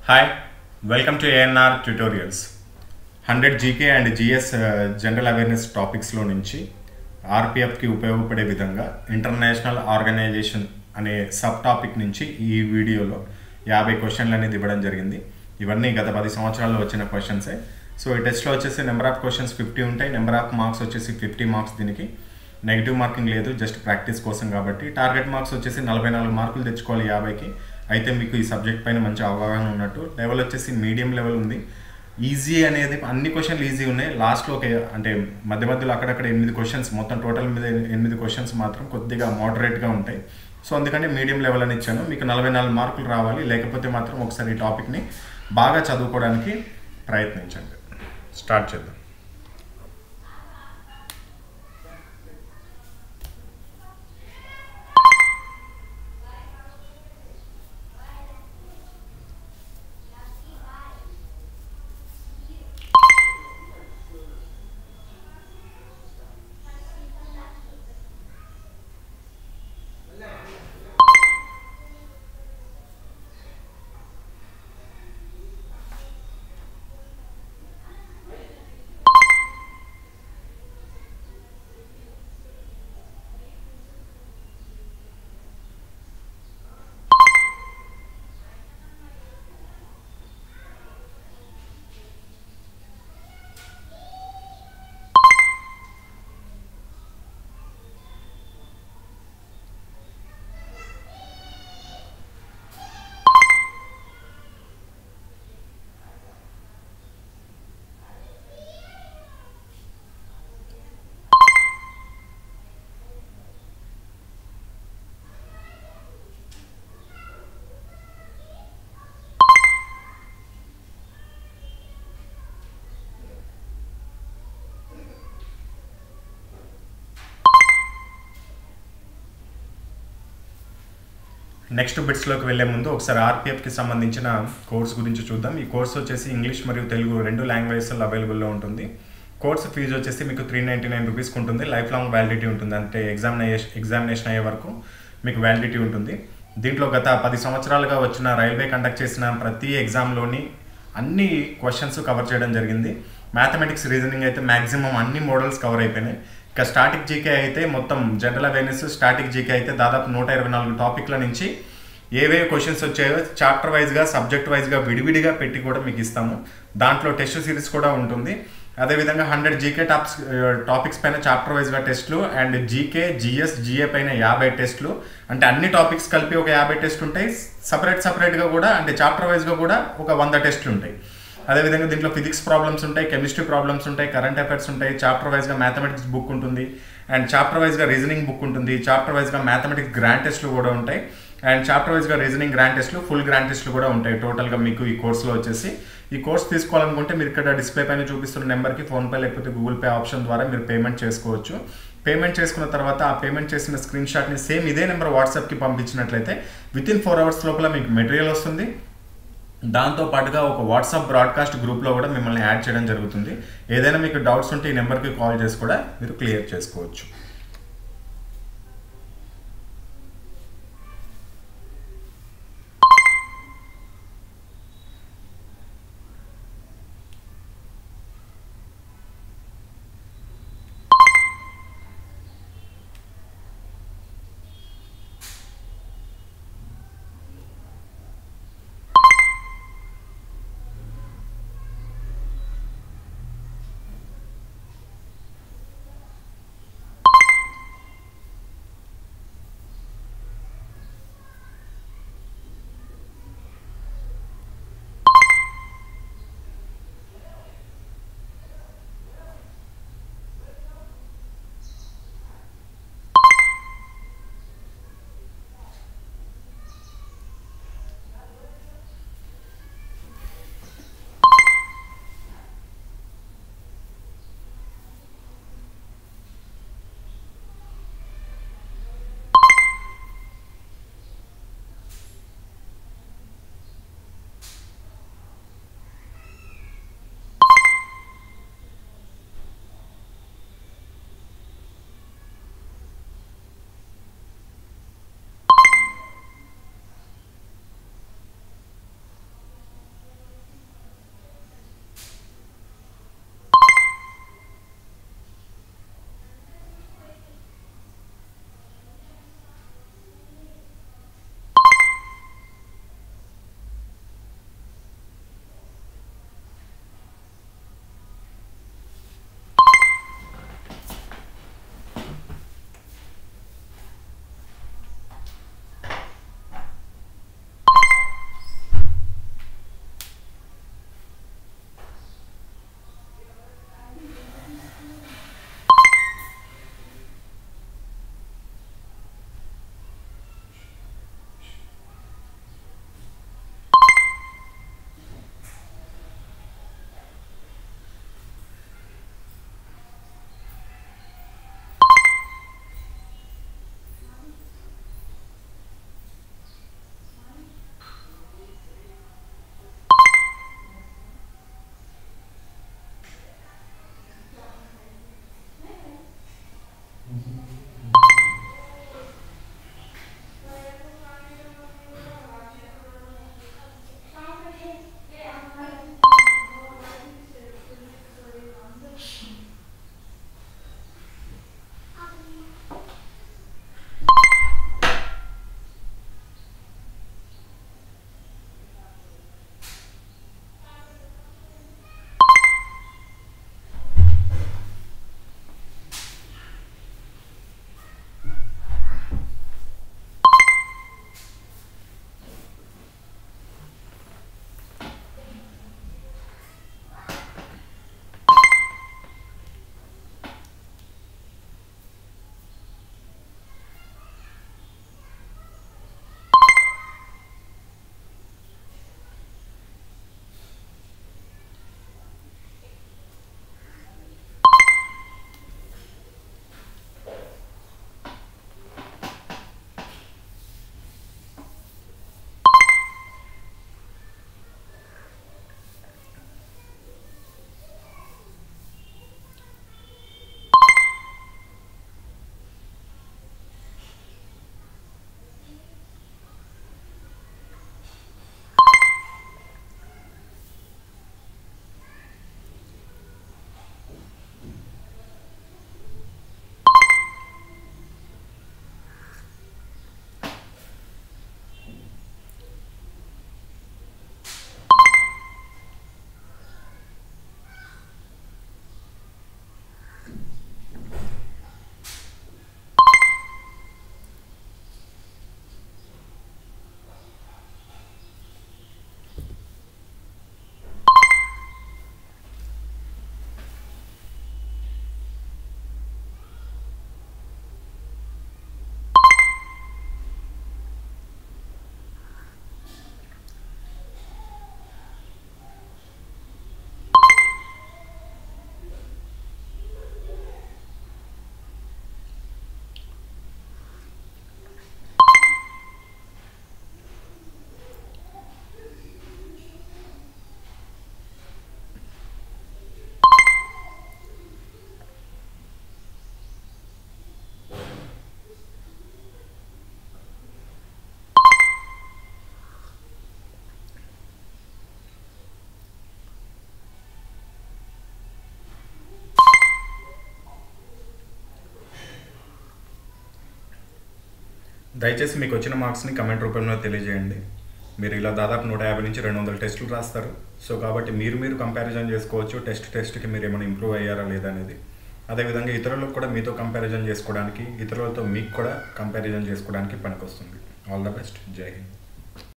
hi welcome to ANR tutorials hundred GK and GS general awareness టాపిక్స్లో నుంచి ఆర్పిఎఫ్కి ఉపయోగపడే విధంగా ఇంటర్నేషనల్ ఆర్గనైజేషన్ అనే సబ్ టాపిక్ నుంచి ఈ వీడియోలో యాభై క్వశ్చన్లు అనేది ఇవ్వడం జరిగింది ఇవన్నీ గత పది సంవత్సరాల్లో వచ్చిన క్వశ్చన్సే సో ఈ టెస్ట్లో వచ్చేసి నెంబర్ ఆఫ్ క్వశ్చన్స్ ఫిఫ్టీ ఉంటాయి నెంబర్ ఆఫ్ మార్క్స్ వచ్చేసి ఫిఫ్టీ మార్క్స్ దీనికి నెగిటివ్ మార్కింగ్ లేదు జస్ట్ ప్రాక్టీస్ కోసం కాబట్టి టార్గెట్ మార్క్స్ వచ్చేసి నలభై నాలుగు మార్కులు తెచ్చుకోవాలి యాభైకి అయితే మీకు ఈ సబ్జెక్ట్ పైన మంచి అవగాహన ఉన్నట్టు లెవెల్ వచ్చేసి మీడియం లెవెల్ ఉంది ఈజీ అనేది అన్ని క్వశ్చన్లు ఈజీ ఉన్నాయి లాస్ట్లో ఒక అంటే మధ్య మధ్యలో అక్కడక్కడ ఎనిమిది క్వశ్చన్స్ మొత్తం టోటల్ మీద ఎనిమిది క్వశ్చన్స్ మాత్రం కొద్దిగా మోడరేట్గా ఉంటాయి సో అందుకని మీడియం లెవెల్ అని ఇచ్చాను మీకు నలభై నాలుగు మార్కులు రావాలి లేకపోతే మాత్రం ఒకసారి ఈ టాపిక్ని బాగా చదువుకోవడానికి ప్రయత్నించండి స్టార్ట్ చేద్దాం నెక్స్ట్ బిట్స్లోకి వెళ్లే ముందు ఒకసారి ఆర్పిఎఫ్కి సంబంధించిన కోర్స్ గురించి చూద్దాం ఈ కోర్స్ వచ్చేసి ఇంగ్లీష్ మరియు తెలుగు రెండు లాంగ్వేజెస్లో అవైలబుల్లో ఉంటుంది కోర్స్ ఫీజు వచ్చేసి మీకు త్రీ నైంటీ నైన్ రూపీస్కి ఉంటుంది లైఫ్ లాంగ్ వ్యాలిడిటీ ఉంటుంది అంటే ఎగ్జామినేషన్ ఎగ్జామినేషన్ అయ్యే వరకు మీకు వ్యాలిడిటీ ఉంటుంది దీంట్లో గత పది సంవత్సరాలుగా వచ్చిన రైల్వే కండక్ట్ చేసిన ప్రతి ఎగ్జామ్లోని అన్ని క్వశ్చన్స్ కవర్ చేయడం జరిగింది మ్యాథమెటిక్స్ రీజనింగ్ అయితే మ్యాక్సిమం అన్ని మోడల్స్ కవర్ అయిపోయినాయి ఇక స్టాటిక్ జీకే అయితే మొత్తం జనరల్ అవేర్నెస్ స్టాటిక్ జీకే అయితే దాదాపు నూట ఇరవై నాలుగు టాపిక్ల నుంచి ఏవే క్వశ్చన్స్ వచ్చాయో చాప్టర్ వైజ్గా సబ్జెక్ట్ వైజ్గా విడివిడిగా పెట్టి కూడా మీకు ఇస్తాము దాంట్లో టెస్ట్ సిరీస్ కూడా ఉంటుంది అదేవిధంగా హండ్రెడ్ జీకే టాప్స్ టాపిక్స్ పైన చాప్టర్ వైజ్గా టెస్ట్లు అండ్ జీకే జిఎస్ జిఏ పైన యాభై టెస్ట్లు అంటే అన్ని టాపిక్స్ కలిపి ఒక యాభై టెస్ట్లు ఉంటాయి సపరేట్ సపరేట్గా కూడా అంటే చాప్టర్ వైజ్గా కూడా ఒక వంద టెస్ట్లు ఉంటాయి అదేవిధంగా దీంట్లో ఫిజిక్స్ ప్రాబ్లమ్స్ ఉంటాయి కెమిస్ట్రీ ప్రాబ్లమ్స్ ఉంటాయి కరెంట్ అఫైర్స్ ఉంటాయి చాప్టర్ వైజ్గా మ్యాథమెటిక్స్ బుక్ ఉంటుంది అండ్ చాప్టర్ వైజ్గా రీజనింగ్ బుక్ ఉంటుంది చాప్టర్ వైజ్గా మ్యాథమెటిక్స్ గ్రాండ్ టెస్ట్లు కూడా ఉంటాయి అండ్ చాప్టర్ వైజ్గా రీజనింగ్ గ్రాండ్ టెస్ట్లు ఫుల్ గ్రాండ్ టెస్ట్లు కూడా ఉంటాయి టోటల్గా మీకు ఈ కోర్సులో వచ్చేసి ఈ కోర్స్ తీసుకోవాలనుకుంటే మీరు ఇక్కడ డిస్ప్లే పైన చూపిస్తున్న నెంబర్కి ఫోన్పే లేకపోతే గూగుల్ పే ఆప్షన్ ద్వారా మీరు పేమెంట్ చేసుకోవచ్చు పేమెంట్ చేసుకున్న తర్వాత ఆ పేమెంట్ చేసిన స్క్రీన్ షాట్ని సేమ్ ఇదే నెంబర్ వాట్సాప్కి పంపించినట్లయితే విత్ ఇన్ ఫోర్ అవర్స్ లోపల మీకు మెటీరియల్ వస్తుంది దాంతో పాటుగా ఒక వాట్సాప్ బ్రాడ్కాస్ట్ గ్రూప్లో కూడా మిమ్మల్ని యాడ్ చేయడం జరుగుతుంది ఏదైనా మీకు డౌట్స్ ఉంటే ఈ నెంబర్కి కాల్ చేసి కూడా మీరు క్లియర్ చేసుకోవచ్చు దయచేసి మీకు వచ్చిన మార్క్స్ని కమెంట్ రూపంలో తెలియజేయండి మీరు ఇలా దాదాపు నూట యాభై నుంచి రెండు వందల టెస్టులు రాస్తారు సో కాబట్టి మీరు మీరు కంపారిజన్ చేసుకోవచ్చు టెస్ట్ టెస్ట్కి మీరు ఏమైనా ఇంప్రూవ్ అయ్యారా లేదా అనేది అదేవిధంగా ఇతరులకు కూడా మీతో కంపారిజన్ చేసుకోవడానికి ఇతరులతో మీకు కూడా కంపారిజన్ చేసుకోవడానికి పనికొస్తుంది ఆల్ ద బెస్ట్ జై హింద్